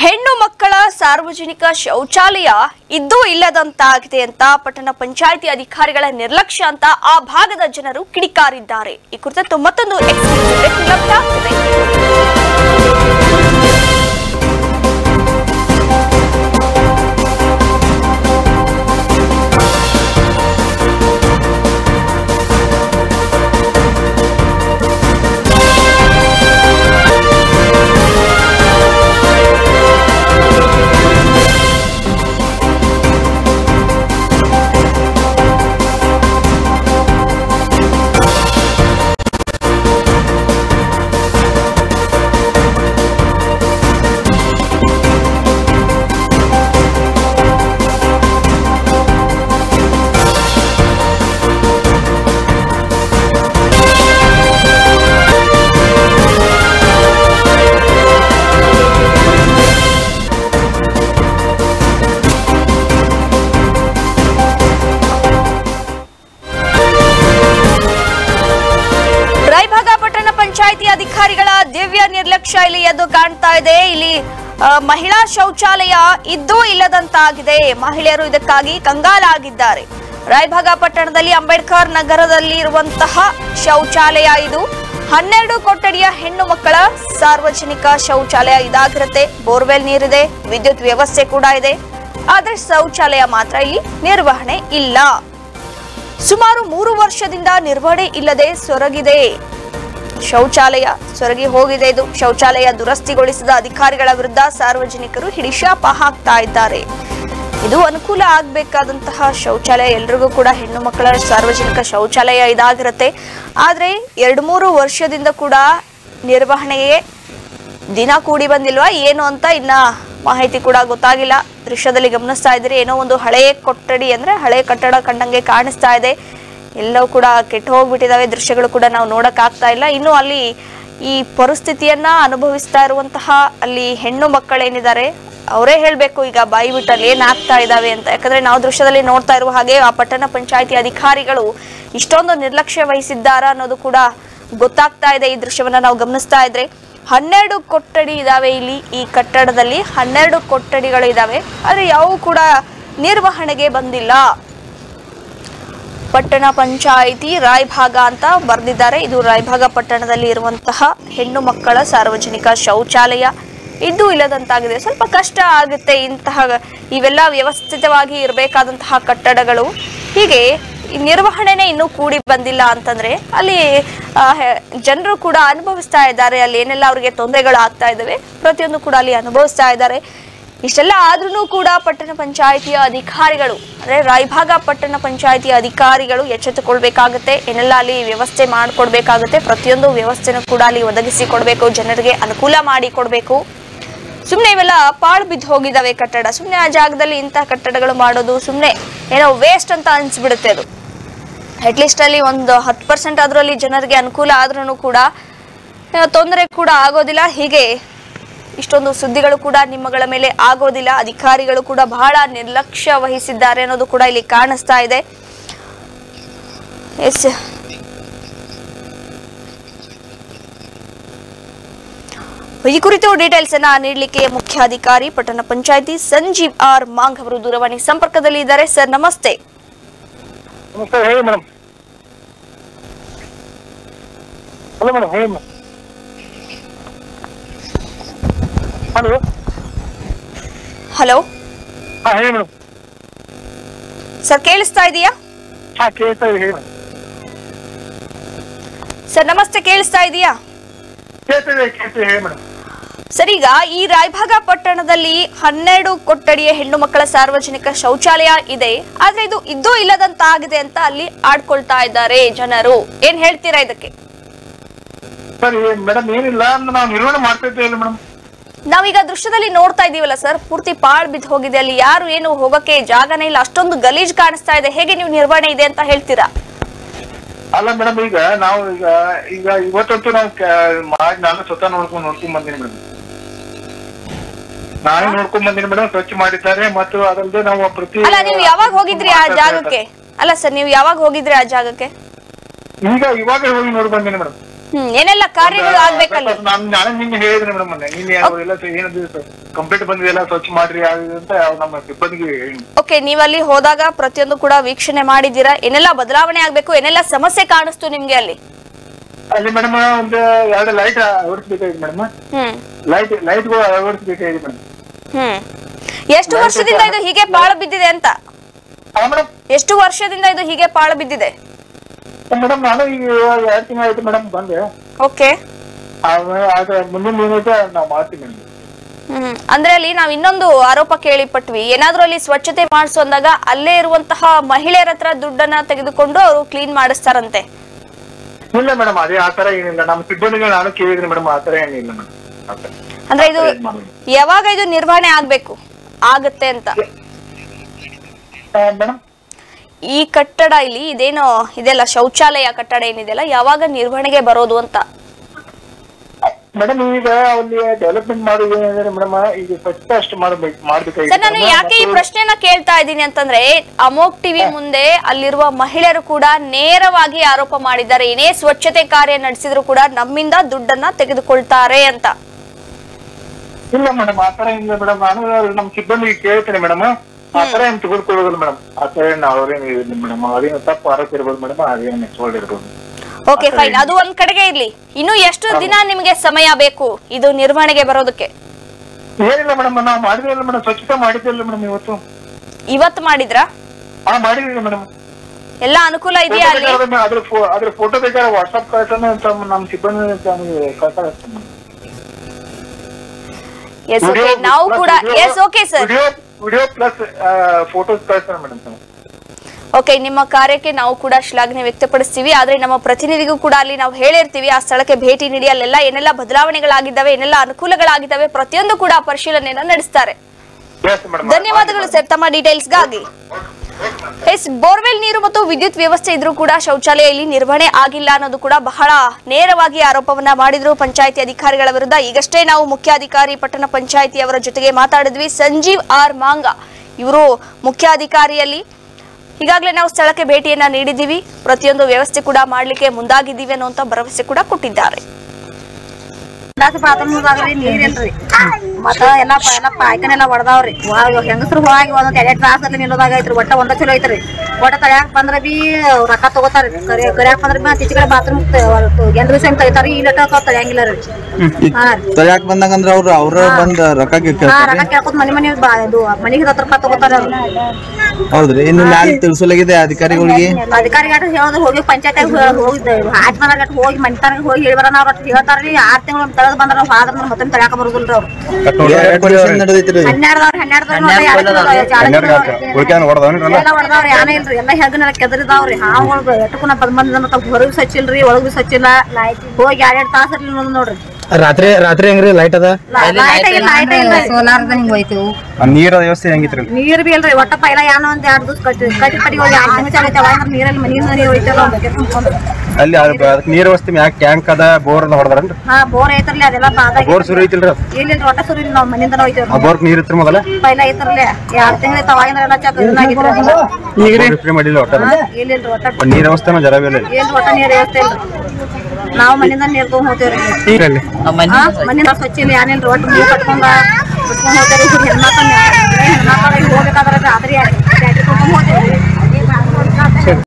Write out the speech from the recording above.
ಹೆಣ್ಣು ಮಕ್ಕಳ ಸಾರ್ವಜನಿಕ ಶೌಚಾಲಯ ಇದ್ದೂ ಇಲ್ಲದಂತಾಗಿದೆ ಅಂತ ಪಟ್ಟಣ ಪಂಚಾಯಿತಿ ಅಧಿಕಾರಿಗಳ ನಿರ್ಲಕ್ಷ್ಯ ಅಂತ ಆ ಭಾಗದ ಜನರು ಕಿಡಿಕಾರಿದ್ದಾರೆ ಈ ಕುರಿತು ಮತ್ತೊಂದು ಎಕ್ಸ್ಕ್ಲೂಸಿವ್ ಬ್ರೇಕಿಂಗ್ ಲಭ್ಯ ಆಗ್ತಿದೆ. ರಾಯಭಾಗ ಪಟ್ಟಣ ಪಂಚಾಯಿತಿ ಅಧಿಕಾರಿಗಳ ದಿವ್ಯ ನಿರ್ಲಕ್ಷ್ಯ ಇಲ್ಲಿ ಎದ್ದು ಕಾಣ್ತಾ ಇದೆ ಇಲ್ಲಿ ಆ, ಮಹಿಳಾ ಶೌಚಾಲಯ ಇದ್ದೂ ಇಲ್ಲದಂತಾಗಿದೆ ಮಹಿಳೆಯರು ಇದಕ್ಕಾಗಿ ಕಂಗಾಲಾಗಿದ್ದಾರೆ ರಾಯಭಾಗ ಪಟ್ಟಣದಲ್ಲಿ ಅಂಬೇಡ್ಕರ್ ನಗರದಲ್ಲಿ ಇರುವಂತಹ ಶೌಚಾಲಯ ಇದು ಹನ್ನೆರಡು ಕೊಠಡಿಯ ಹೆಣ್ಣು ಮಕ್ಕಳ ಸಾರ್ವಜನಿಕ ಶೌಚಾಲಯ ಇದಾಗಿರುತ್ತೆ ಬೋರ್ವೆಲ್ ನೀರಿದೆ ವಿದ್ಯುತ್ ವ್ಯವಸ್ಥೆ ಕೂಡ ಇದೆ ಆದ್ರೆ ಶೌಚಾಲಯ ಮಾತ್ರ ಇಲ್ಲಿ ನಿರ್ವಹಣೆ ಇಲ್ಲ ಸುಮಾರು ಮೂರು ವರ್ಷದಿಂದ ನಿರ್ವಹಣೆ ಇಲ್ಲದೆ ಸೊರಗಿದೆ ಶೌಚಾಲಯ ಸೊರಗಿ ಹೋಗಿದೆ ಇದು ಶೌಚಾಲಯ ದುರಸ್ತಿಗೊಳಿಸಿದ ಅಧಿಕಾರಿಗಳ ವಿರುದ್ಧ ಸಾರ್ವಜನಿಕರು ಹಿಡಿಶಾಪ ಹಾಕ್ತಾ ಇದ್ದಾರೆ ಇದು ಅನುಕೂಲ ಆಗ್ಬೇಕಾದಂತಹ ಶೌಚಾಲಯ ಎಲ್ರಿಗೂ ಕೂಡ ಹೆಣ್ಣು ಮಕ್ಕಳ ಸಾರ್ವಜನಿಕ ಶೌಚಾಲಯ ಇದಾಗಿರುತ್ತೆ ಆದ್ರೆ ಎರಡು ಮೂರು ವರ್ಷದಿಂದ ಕೂಡ ನಿರ್ವಹಣೆಗೆ ದಿನ ಕೂಡಿ ಬಂದಿಲ್ವಾ ಏನು ಅಂತ ಇನ್ನ ಮಾಹಿತಿ ಕೂಡ ಗೊತ್ತಾಗಿಲ್ಲ ದೃಶ್ಯದಲ್ಲಿ ಗಮನಿಸ್ತಾ ಇದ್ದೀರಿ ಏನೋ ಒಂದು ಹಳೆ ಕೊಠಡಿ ಅಂದ್ರೆ ಹಳೆ ಕಟ್ಟಡ ಕಂಡಂಗೆ ಕಾಣಿಸ್ತಾ ಇದೆ ಎಲ್ಲವೂ ಕೂಡ ಕೆಟ್ಟು ಹೋಗ್ಬಿಟ್ಟಿದಾವೆ ದೃಶ್ಯಗಳು ಕೂಡ ನಾವು ನೋಡಕ್ ಆಗ್ತಾ ಇಲ್ಲ ಇನ್ನು ಅಲ್ಲಿ ಈ ಪರಿಸ್ಥಿತಿಯನ್ನ ಅನುಭವಿಸ್ತಾ ಇರುವಂತಹ ಅಲ್ಲಿ ಹೆಣ್ಣು ಮಕ್ಕಳೇನಿದ್ದಾರೆ ಅವರೇ ಹೇಳ್ಬೇಕು ಈಗ ಬಾಯಿ ಬಿಟ್ಟಲ್ಲಿ ಏನ್ ಆಗ್ತಾ ಇದಾವೆ ಅಂತ ಯಾಕಂದ್ರೆ ನಾವು ದೃಶ್ಯದಲ್ಲಿ ನೋಡ್ತಾ ಇರುವ ಹಾಗೆ ಆ ಪಟ್ಟಣ ಪಂಚಾಯತಿ ಅಧಿಕಾರಿಗಳು ಇಷ್ಟೊಂದು ನಿರ್ಲಕ್ಷ್ಯ ವಹಿಸಿದ್ದಾರಾ ಅನ್ನೋದು ಕೂಡ ಗೊತ್ತಾಗ್ತಾ ಇದೆ ಈ ದೃಶ್ಯವನ್ನ ನಾವು ಗಮನಿಸ್ತಾ ಇದ್ರೆ ಹನ್ನೆರಡು ಕೊಠಡಿ ಇದಾವೆ ಇಲ್ಲಿ ಈ ಕಟ್ಟಡದಲ್ಲಿ ಹನ್ನೆರಡು ಕೊಠಡಿಗಳು ಇದಾವೆ ಆದ್ರೆ ಯಾವ ಕೂಡ ನಿರ್ವಹಣೆಗೆ ಬಂದಿಲ್ಲ ಪಟ್ಟಣ ಪಂಚಾಯಿತಿ ರಾಯಭಾಗ ಅಂತ ಬರೆದಿದ್ದಾರೆ ಇದು ರಾಯಭಾಗ ಪಟ್ಟಣದಲ್ಲಿ ಇರುವಂತಹ ಹೆಣ್ಣು ಮಕ್ಕಳ ಸಾರ್ವಜನಿಕ ಶೌಚಾಲಯ ಇದು ಇಲ್ಲದಂತಾಗಿದೆ ಸ್ವಲ್ಪ ಕಷ್ಟ ಆಗುತ್ತೆ ಇಂತಹ ಇವೆಲ್ಲ ವ್ಯವಸ್ಥಿತವಾಗಿ ಇರಬೇಕಾದಂತಹ ಕಟ್ಟಡಗಳು ಹೀಗೆ ಈ ನಿರ್ವಹಣೆನೇ ಇನ್ನೂ ಕೂಡಿ ಬಂದಿಲ್ಲ ಅಂತಂದ್ರೆ ಅಲ್ಲಿ ಜನರು ಕೂಡ ಅನುಭವಿಸ್ತಾ ಇದ್ದಾರೆ ಅಲ್ಲಿ ಏನೆಲ್ಲ ಅವರಿಗೆ ತೊಂದರೆಗಳು ಆಗ್ತಾ ಇದ್ದಾವೆ ಪ್ರತಿಯೊಂದು ಕೂಡ ಅಲ್ಲಿ ಅನುಭವಿಸ್ತಾ ಇದ್ದಾರೆ ಇಷ್ಟೆಲ್ಲ ಆದ್ರೂ ಕೂಡ ಪಟ್ಟಣ ಪಂಚಾಯಿತಿಯ ಅಧಿಕಾರಿಗಳು ಅಂದ್ರೆ ರಾಯಭಾಗ ಪಟ್ಟಣ ಪಂಚಾಯಿತಿಯ ಅಧಿಕಾರಿಗಳು ಎಚ್ಚೆತ್ತುಕೊಳ್ಬೇಕಾಗುತ್ತೆ ಏನೆಲ್ಲ ಅಲ್ಲಿ ವ್ಯವಸ್ಥೆ ಮಾಡಿಕೊಡ್ಬೇಕಾಗುತ್ತೆ ಪ್ರತಿಯೊಂದು ವ್ಯವಸ್ಥೆನೂ ಕೂಡ ಅಲ್ಲಿ ಒದಗಿಸಿ ಕೊಡಬೇಕು ಜನರಿಗೆ ಅನುಕೂಲ ಮಾಡಿ ಕೊಡಬೇಕು ಸುಮ್ಮನೆ ಇವೆಲ್ಲ ಪಾಳು ಬಿದ್ದು ಹೋಗಿದಾವೆ ಕಟ್ಟಡ ಸುಮ್ಮನೆ ಆ ಜಾಗದಲ್ಲಿ ಇಂಥ ಕಟ್ಟಡಗಳು ಮಾಡೋದು ಸುಮ್ಮನೆ ಏನೋ ವೇಸ್ಟ್ ಅಂತ ಅನ್ಸ್ಬಿಡುತ್ತೆ ಅದು ಅಟ್ಲೀಸ್ಟ್ ಅಲ್ಲಿ ಒಂದು ಹತ್ತು ಪರ್ಸೆಂಟ್ ಆದ್ರೂ ಅಲ್ಲಿ ಜನರಿಗೆ ಅನುಕೂಲ ಆದ್ರೂ ಕೂಡ ತೊಂದರೆ ಕೂಡ ಆಗೋದಿಲ್ಲ ಹೀಗೆ ಇಷ್ಟೊಂದು ಸುದ್ದಿಗಳು ಕೂಡ ನಿಮ್ಮಗಳ ಮೇಲೆ ಆಗೋದಿಲ್ಲ ಅಧಿಕಾರಿಗಳು ಕೂಡ ಬಹಳ ನಿರ್ಲಕ್ಷ್ಯ ವಹಿಸಿದ್ದಾರೆ ಅನ್ನೋದು ಕೂಡ ಇಲ್ಲಿ ಕಾಣಿಸ್ತಾ ಇದೆ ಎಸ್ ಈ ಕುರಿತು ಡೀಟೇಲ್ಸ್ ಅನ್ನ ನೀಡಲಿಕ್ಕೆ ಮುಖ್ಯಾಧಿಕಾರಿ ಪಟ್ಟಣ ಪಂಚಾಯಿತಿ ಸಂಜೀವ್ ಆರ್ ಮಾಂಗ್ ಅವರು ದೂರವಾಣಿ ಸಂಪರ್ಕದಲ್ಲಿ ಇದ್ದಾರೆ ಸರ್ ನಮಸ್ತೆ ನಮಸ್ತೆ ಹೇಳಿ ಮೇಡಮ್ ಹಲೋ ಮೇಡಮ್ ಹೇಳಿ ಮೇಡಮ್ ಹಲೋ ಹಲೋ ಹಾಂ ಹೇಳಿ ಮೇಡಮ್ ಸರ್ ಕೇಳಿಸ್ತಾ ಇದೆಯಾ ಹಾಂ ಕೇಳ್ತಾ ಇದೆ ಹೇಳಿ ಮೇಡಮ್ ಸರ್ ನಮಸ್ತೆ ಕೇಳಿಸ್ತಾ ಇದೆಯಾ ಕೇಳ್ತಿದೆ ಕೇಳ್ತಿದೆ ಹೇಳಿ ಮೇಡಮ್ ಸರ್ ಈಗ ಈ ರಾಯಭಾಗ ಪಟ್ಟಣದಲ್ಲಿ ಹನ್ನೆರಡು ಕೊಠಡಿಯ ಹೆಣ್ಣು ಮಕ್ಕಳ ಸಾರ್ವಜನಿಕ ಶೌಚಾಲಯ ಇದೆ ಆದ್ರೆ ಇದು ಇದ್ದೂ ಇಲ್ಲದಂತಾಗಿದೆ ಅಂತ ಅಲ್ಲಿ ಆಡ್ಕೊಳ್ತಾ ಇದ್ದಾರೆ ಜನರು ಏನ್ ಹೇಳ್ತೀರಾ ಇದಕ್ಕೆ ಸರ್ ಮೇಡಮ್ ಏನಿಲ್ಲ ನಾವು ನಿರ್ವಹಣೆ ಮಾಡ್ತಾ ಇದ್ದೇವೆ ಮೇಡಮ್ ನಾವೀಗ ದೃಶ್ಯದಲ್ಲಿ ನೋಡ್ತಾ ಇದೀವಲ್ಲ ಸರ್ ಪೂರ್ತಿ ಪಾಳ್ ಬಿದ್ದು ಹೋಗಿದೆ ಅಲ್ಲಿ ಯಾರು ಏನು ಹೋಗಕ್ಕೆ ಜಾಗನೇ ಇಲ್ಲ ಅಷ್ಟೊಂದು ಗಲೀಜ್ ಕಾಣಿಸ್ತಾ ಇದೆ ಹೇಗೆ ನೀವು ನಿರ್ವಹಣೆ ಇದೆ ಅಂತ ಹೇಳ್ತೀರಾ ಅಲ್ಲ ಮೇಡಮ್ ಈಗ ನಾವು ಈಗ ಈಗ ಇವತ್ತಂತೂ ನಾವು ಕ- ಮಾಡಿ ನಾನು ಸ್ವತಃ ನೋಡ್ಕೊಂಡು ನೋಡ್ಕೊಂಡ್ ಬಂದೀನಿ ಮೇಡಮ್ ನಾನೇ ನೋಡ್ಕೊಂಡ್ ಬಂದೀನಿ ಮೇಡಮ್ ಸ್ವಚ್ಛ ಮಾಡಿದ್ದಾರೆ ಮತ್ತು ಅದಲ್ಲದೆ ನಾವು ಪ್ರತಿ ಅಲ್ಲ ನೀವು ಯಾವಾಗ ಹೋಗಿದ್ರಿ ಆ ಜಾಗಕ್ಕೆ ಅಲ್ಲ ಸರ್ ನೀವು ಯಾವಾಗ ಹೋಗಿದ್ರಿ ಆ ಜಾಗಕ್ಕೆ ಈಗ ಇವಾಗ ಹೋಗಿ ನೋಡಿ ಬಂದೀನಿ ಮೇಡಮ್ ಹ್ಮ್ ಏನೆಲ್ಲ ಕಾರ್ಯಗಳು ಆಗ್ಬೇಕಲ್ಲಿ ನಾನು ನಾಳೆ ನಿನ್ನೆ ಹೇಳಿದ್ರೆ ಮೇಡಮ್ ಮೊನ್ನೆ ನಿನ್ನೆ ಅವರೆಲ್ಲ ಏನದು ಕಂಪ್ಲೇಂಟ್ ಬಂದಿದೆಲ್ಲ ಸ್ವಚ್ಛ ಮಾಡ್ರಿ ಅದು ಇದು ಅಂತ ನಮ್ಮ ಸಿಬ್ಬಂದಿಗೆ ಹೇಳಿ ಓಕೆ ನೀವಲ್ಲಿ ಹೋದಾಗ ಪ್ರತಿಯೊಂದು ಕೂಡ ವೀಕ್ಷಣೆ ಮಾಡಿದ್ದೀರಾ ಏನೆಲ್ಲ ಬದಲಾವಣೆ ಆಗ್ಬೇಕು ಏನೆಲ್ಲ ಸಮಸ್ಯೆ ಕಾಣಿಸ್ತು ನಿಮ್ಗೆ ಅಲ್ಲಿ ಅಲ್ಲಿ ಮೇಡಮ್ ಒಂದು ಎರಡು ಲೈಟ್ ಅಳವಡಿಸ್ಬೇಕಾಗಿದೆ ಮೇಡಮ್ ಹ್ಮ್ ಲೈಟ್ ಲೈಟ್ಗಳು ಅಳವಡಿಸ್ಬೇಕಾಗಿದೆ ಮೇಡಮ್ ಹ್ಮ್ ಎಷ್ಟು ವರ್ಷದಿಂದ ಇದು ಹೀಗೆ ಪಾಳು ಬಿದ್ದಿದೆ ಅಂತ ಹಾ ಮೇಡಮ್ ಎಷ್ಟು ವರ್ಷದಿಂದ ಇದು ಹೀಗೆ ಪಾಳು ಬಿದ್ದಿದೆ ಮೇಡಮ್ ನಾನು ಈಗ ಎರಡು ತಿಂಗಳು ಆಯ್ತು ಮೇಡಮ್ ಬಂದೆ ಓಕೆ ಆಮೇಲೆ ಅದ್ರ ಮುಂದಿನ ಏನೈತೆ ನಾವು ಮಾಡ್ತೀವಿ ಮೇಡಮ್ ಹ್ಮ್ ಅಂದ್ರೆ ಅಲ್ಲಿ ನಾವ್ ಇನ್ನೊಂದು ಆರೋಪ ಕೇಳಿಪಟ್ವಿ ಏನಾದ್ರೂ ಅಲ್ಲಿ ಸ್ವಚ್ಛತೆ ಮಾಡಿಸು ಅಂದಾಗ ಅಲ್ಲೇ ಇರುವಂತಹ ಮಹಿಳೆಯರ ಹತ್ರ ದುಡ್ಡನ್ನ ತೆಗೆದುಕೊಂಡು ಅವರು ಕ್ಲೀನ್ ಮಾಡಿಸ್ತಾರಂತೆ ಇಲ್ಲ ಮೇಡಮ್ ಅದೇ ಆ ತರ ಏನಿಲ್ಲ ನಮ್ಮ ಸಿಬ್ಬಂದಿಗಳು ನಾನು ಕೇಳಿದ್ರಿ ಮೇಡಮ್ ಆ ತರ ಏನಿಲ್ಲ ಮೇಡಮ್ ಆ ತರ ಅಂದ್ರೆ ಇದು ಏನ್ ಮಾಡೋದು? ಯಾವಾಗ ಇದು ನಿರ್ವಹಣೆ ಆಗ್ಬೇಕು ಆಗತ್ತೆ ಅಂತ ಆ, ಮೇಡಮ್ ಈ ಕಟ್ಟಡ ಇಲ್ಲಿ ಇದೇನೋ ಇದೆಲ್ಲ ಶೌಚಾಲಯ ಕಟ್ಟಡ ಏನಿದೆಯಲ್ಲ ಯಾವಾಗ ನಿರ್ವಹಣೆಗೆ ಬರೋದು ಅಂತ ಮೇಡಮ್ ಈಗ ಅಲ್ಲಿ ಡೆವಲಪ್ಮೆಂಟ್ ಮಾಡೋದು ಏನಂದ್ರೆ ಮೇಡಮ್ ಈಗ ಸ್ವಚ್ಛ ಅಷ್ಟು ಮಾಡ್ಬೇಕು ಸರ್ ನಾನು ಯಾಕೆ ಈ ಪ್ರಶ್ನೆನ ಕೇಳ್ತಾ ಇದ್ದೀನಿ ಅಂತಂದ್ರೆ ಅಮೋಕ್ ಟಿವಿ ಮುಂದೆ ಅಲ್ಲಿರುವ ಮಹಿಳೆಯರು ಕೂಡ ನೇರವಾಗಿ ಆರೋಪ ಮಾಡಿದ್ದಾರೆ ಏನೇ ಸ್ವಚ್ಛತೆ ಕಾರ್ಯ ನಡೆಸಿದ್ರು ಕೂಡ ನಮ್ಮಿಂದ ದುಡ್ಡನ್ನ ತೆಗೆದುಕೊಳ್ತಾರೆ ಅಂತ ಇಲ್ಲ ಮೇಡಮ್ ಆ ತರ ಇಲ್ಲ ಮೇಡಮ್ ನಾನು ನಮ್ಮ ಸಿಬ್ಬಂದಿಗೆ ಕೇಳ್ತೇನೆ ಮೇಡಮ್ ಆ ತರ ಏನ್ ತೆಗೆದುಕೊಳ್ಳೋದಿಲ್ಲ ಮೇಡಮ್ ಆ ತರ ಏನ್ ಅವ್ರೇನು ಇಲ್ಲ ಮೇಡಮ್ ಅದೇನು ತಪ್ಪು ಆರೋಪ ಇರ್ಬೋದು ಮೇಡಮ್ ಅದೇನು ನೆಚ್ಚಿಕೊಂಡು ಇರ್ಬೋದು ಓಕೆ ಫೈನ್ ಅದು ಒಂದ್ ಕಡೆಗೆ ಇರ್ಲಿ ಇನ್ನು ಎಷ್ಟು ದಿನ ನಿಮಗೆ ಸಮಯ ಬೇಕು ಇದು ನಿರ್ವಹಣೆಗೆ ಬರೋದಕ್ಕೆ ಏನಿಲ್ಲ ಮೇಡಮ್ ನಾವು ಮಾಡಿದ್ವಿಲ್ಲ ಮೇಡಮ್ ಸ್ವಚ್ಛತೆ ಮಾಡಿದ್ವಿಲ್ಲ ಮೇಡಮ್ ಇವತ್ತು ಇವತ್ತು ಮಾಡಿದ್ರಾ ಹಾ ಮಾಡಿದ್ವಿ ಮೇಡಮ್ ಎಲ್ಲ ಅನುಕೂಲ ಇದೆಯಾ ಅಲ್ಲಿ ಅದ್ರ ಫೋ- ಅದ್ರ ಫೋಟೋ ಬೇಕಾದ್ರೆ ವಾಟ್ಸ್ಆಪ್ ಕಳ್ಸೋಣ ಅಂತ ನಮ್ಮ ಸಿಬ್ಬಂದಿ ನಮ್ಗೆ ಕಳ್ಸ್ತಾರೆ ಮೇಡಮ್ ಎಸ್ ಓಕೆ ನಾವು ಕೂಡ yes okay sir video video plus photos ಕಳ್ಸ್ತಾರೆ ಮೇಡಮ್ ಓಕೆ ನಿಮ್ಮ ಕಾರ್ಯಕ್ಕೆ ನಾವು ಕೂಡ ಶ್ಲಾಘನೆ ವ್ಯಕ್ತಪಡಿಸ್ತೀವಿ ಆದ್ರೆ ನಮ್ಮ ಪ್ರತಿನಿಧಿಗೂ ಕೂಡ ಅಲ್ಲಿ ನಾವು ಹೇಳಿರ್ತೀವಿ ಆ ಸ್ಥಳಕ್ಕೆ ಭೇಟಿ ನೀಡಿ ಅಲ್ಲೆಲ್ಲ ಏನೆಲ್ಲ ಬದಲಾವಣೆಗಳಾಗಿದ್ದಾವೆ ಏನೆಲ್ಲ ಅನುಕೂಲಗಳಾಗಿದ್ದಾವೆ ಪ್ರತಿಯೊಂದು ಕೂಡ ಪರಿಶೀಲನೆಯನ್ನ ನಡೆಸ್ತಾರೆ ಎಸ್ ಮೇಡಮ್ ಧನ್ಯವಾದಗಳು ಸರ್ ತಮ್ಮ ಡೀಟೇಲ್ಸ್ಗಾಗಿ ಎಸ್ ಬೋರ್ವೆಲ್ ನೀರು ಮತ್ತು ವಿದ್ಯುತ್ ವ್ಯವಸ್ಥೆ ಇದ್ರೂ ಕೂಡ ಶೌಚಾಲಯ ಇಲ್ಲಿ ನಿರ್ವಹಣೆ ಆಗಿಲ್ಲ ಅನ್ನೋದು ಕೂಡ ಬಹಳ ನೇರವಾಗಿ ಆರೋಪವನ್ನ ಮಾಡಿದ್ರು ಪಂಚಾಯತಿ ಅಧಿಕಾರಿಗಳ ವಿರುದ್ಧ ಈಗಷ್ಟೇ ನಾವು ಮುಖ್ಯಾಧಿಕಾರಿ ಪಟ್ಟಣ ಪಂಚಾಯತಿ ಅವರ ಜೊತೆಗೆ ಮಾತಾಡಿದ್ವಿ ಸಂಜೀವ್ ಆರ್ ಮಾಂಗ ಇವರು ಮುಖ್ಯಾಧಿಕಾರಿಯಲ್ಲಿ ಈಗಾಗಲೇ ನಾವು ಸ್ಥಳಕ್ಕೆ ಭೇಟಿಯನ್ನ ನೀಡಿದ್ದೀವಿ ಪ್ರತಿಯೊಂದು ವ್ಯವಸ್ಥೆ ಕೂಡ ಮಾಡಲಿಕ್ಕೆ ಮುಂದಾಗಿದ್ದೀವಿ ಅನ್ನುವಂತ ಭರವಸೆ ಕೂಡ ಕೊಟ್ಟಿದ್ದಾರೆ ಸಂಡಾಸ ಬಾತ್ರೂಮ್ದಾಗ್ರಿ ನೀರಿಲ್ರಿ ಮತ್ತ ಎಲ್ಲಾ ಪ- ಎಲ್ಲಾ ಪಾಯ್ಕನ ಎಲ್ಲಾ ಹೊಡೆದಾವ್ರಿ ಹೆಂಗಸ್ರು ಹೋಗಿ ಒಂದೊಂದ್ ಎರಡ್ ತಾಸಲ್ಲಿ ನಿಲ್ಲೋದಾಗ ಐತ್ರಿ ಒಟ್ಟ ಒಂದ ಚಲೋ ಐತ್ರಿ ಒಟ್ಟ ತಳ್ಯಾಕ ಬಂದ್ರ ಬಿ ರೊಕ್ಕ ತಗೋತಾರ ಕರೆ ಕರ್ಯಾಕ ಬಂದ್ರ ಬಿ ಆಚೆ ಕಡೆ ಬಾತ್ರೂಮ್ ಎಂಟು ದಿವಸ ಹೆಂಗ್ ತೆಗಿತಾರ ಈ ಲಟ ತಳ್ಯಾಂಗಿಲ್ಲ ರೀ ಹಾ ರೀ ತಳ್ಯಾಕ್ ಬಂದಾಗ ಅಂದ್ರ ಅವ್ರು ಅವ್ರ ಬಂದ್ ರೊಕ್ಕ ಗಿ- ಹಾ ಕೇಳ್ತಾರ್ರಿ ರೊಕ್ಕ ಕೇಳ್ಕೊತ ಮನಿ ಮನಿ ಬಾ ಇದು ಮನಿಗೆ ಹತ್ತು ರೂಪಾಯಿ ತಗೋತಾರ ಅವ್ರು ಹೌದ್ರಿ ಇನ್ನು ಮ್ಯಾಲ ತಿಳಿಸಲಾಗಿದೆ ಅಧಿಕಾರಿಗಳಿಗೆ ಅಧಿಕಾರಿಗಾಟ ಹೇಳೋದು ಹೋಗಿ ಪಂಚಾಯತ್ ಹೋಗಿದ್ದೆ ಆಚ್ ಬಂದಾಗ ಹೋಗಿ ಮನಿತನ ಹೋಗಿ ಹೇಳಿ ಬರೋಣ ಅವ್ರ ಹೇಳ್ತಾರ್ರಿ ಆರ್ ತಿಂಗಳು ತಳದ್ ಬಂದ್ರ ಹೋದ್ರ ಮತ್ತೆ ತಳ್ಯಾಕ ಬರುದಿಲ್ರಿ ಅವ್ರು ಎರಡ್ ಪರ್ಸೆಂಟ್ ನಡೆದೈತ್ರಿ ಹನ್ನೆರಡದವ್ರ ಹನ್ನೆರಡದವ್ರ ಎಲ್ಲ ಹೊಡೆದವ್ರಿ ಯಾನ ಇಲ್ರಿ ಎಲ್ಲ ಹೆಗ್ಗನೆಲ್ಲ ಕೆದರಿದಾವ್ರಿ ಹಾವುಗಳು ಎಟ್ಟಕುನ ಬಂದ್ ಬಂದ ಮತ್ತ ಹೊರಗ್ ಸಚ್ಚಿಲ್ರಿ ಒಳಗ್ ಬಿ ಸಚ್ಚಿಲ್ಲ ಹೋಗಿ ಎರಡೆರಡು ತಾಸ ಇರ್ಲಿ ನೋಡ್ರಿ ರಾತ್ರಿ ರಾತ್ರಿ ಹೆಂಗ್ರಿ ಲೈಟ್ ಅದ ಲೈಟ್ ಇಲ್ಲ ಲೈಟ್ ಇಲ್ಲ ಸೋಲಾರ್ದ ಹಿಂಗ್ ಹೋಯ್ತೇವು ನೀರ ವ್ಯವಸ್ಥೆ ಹೆಂಗಿತ್ರಿ ನೀರ್ ಬಿ ಇಲ್ರಿ ಒಟ್ಟ ಪೈಲ ಏನೋ ಒಂದ್ ಎರಡ್ ದಿವಸ ಕಟ್ಟಿ ಕಟ್ಟಿ ಕಟ್ಟಿ ಹೋಗಿ ಆರ್ ತಿಂಗಳು ಚಾಲೈತೆ ಅವಾಗ ನೀರಲ್ಲಿ ಮನಿಯಿಂದ ನೀರ್ ಹೋಯ್ತಲ್ಲ ತುಂಬ್ಕೊಂಡು ಅಲ್ಲಿ ಅದಕ್ಕೆ ನೀರ್ ವ್ಯವಸ್ಥೆ ಮ್ಯಾಗ ಟ್ಯಾಂಕ್ ಅದ ಬೋರ್ ಅದ ಹೊಡೆದ್ರನ್ರಿ ಹಾ ಬೋರ್ ಐತ್ರಲಿ ಅದೆಲ್ಲ ಬಾದಾಗ ಬೋರ್ ಸುರಿ ಐತಿಲ್ರಿ ಅದು? ಇಲ್ಲಿಲ್ರಿ ಒಟ್ಟ ಸುರಿ ನಾವ್ ಮನಿಯಿಂದ ಆ ಹೋಯ್ತೇವ್ರಿ ಬೋರ್ ನೀರ್ ಇತ್ರಿ ಮೊದಲ ಪೈಲ ಐತ್ರಲಿ ಎರಡ್ ತಿಂಗಳ ಅವಾಗಿಂದ ಎಲ್ಲ ಚಕ್ ಇದನ್ನಾಗಿದ್ರಿ ರಿಪೇರಿ ಮಾಡಿಲ್ಲ ಒಟ್ಟ ಇಲ್ಲಿಲ್ರಿ ಒಟ್ಟ ನೀರ್ ವ್ಯವಸ್ಥೆನೂ ಜರ ಇಲ್ಲ ಇಲ್ಲಿ. ಏನ್ ಒಟ್ಟ ನೀರ್ ವ್ಯವಸ್ಥೆ ಇಲ್ರಿ ನಾವು ಮನಿಯಿಂದ ನೀರ್ ತಗೊಂಡ್ ಹೋಗ್ತೇವ್ರಿ ನೀರಲ್ಲಿ ಮನಿಂದ ಸ್ವಚ್ಛ ಇಲ್ಲ ಏನಿಲ್ರಿ ಒಟ್ಟು ನೀರ್ ಕಟ್ಕೊಂಡ ಕಟ್ಕೊಂಡ್ ಹೋಗ್ತೇವ್ರಿ ಹೆಣ್ಮಕ್ಳು ಹೆಣ್ಮಕ್ಳು ಹೋಗ್ಬೇಕಾದ್ರೆ ರಾತ್ರಿ ಬ್ಯಾಟ್ರಿ ಕಟ್ಕೊಂಡ್ ಹೋಗ್ತೇವ್ರಿ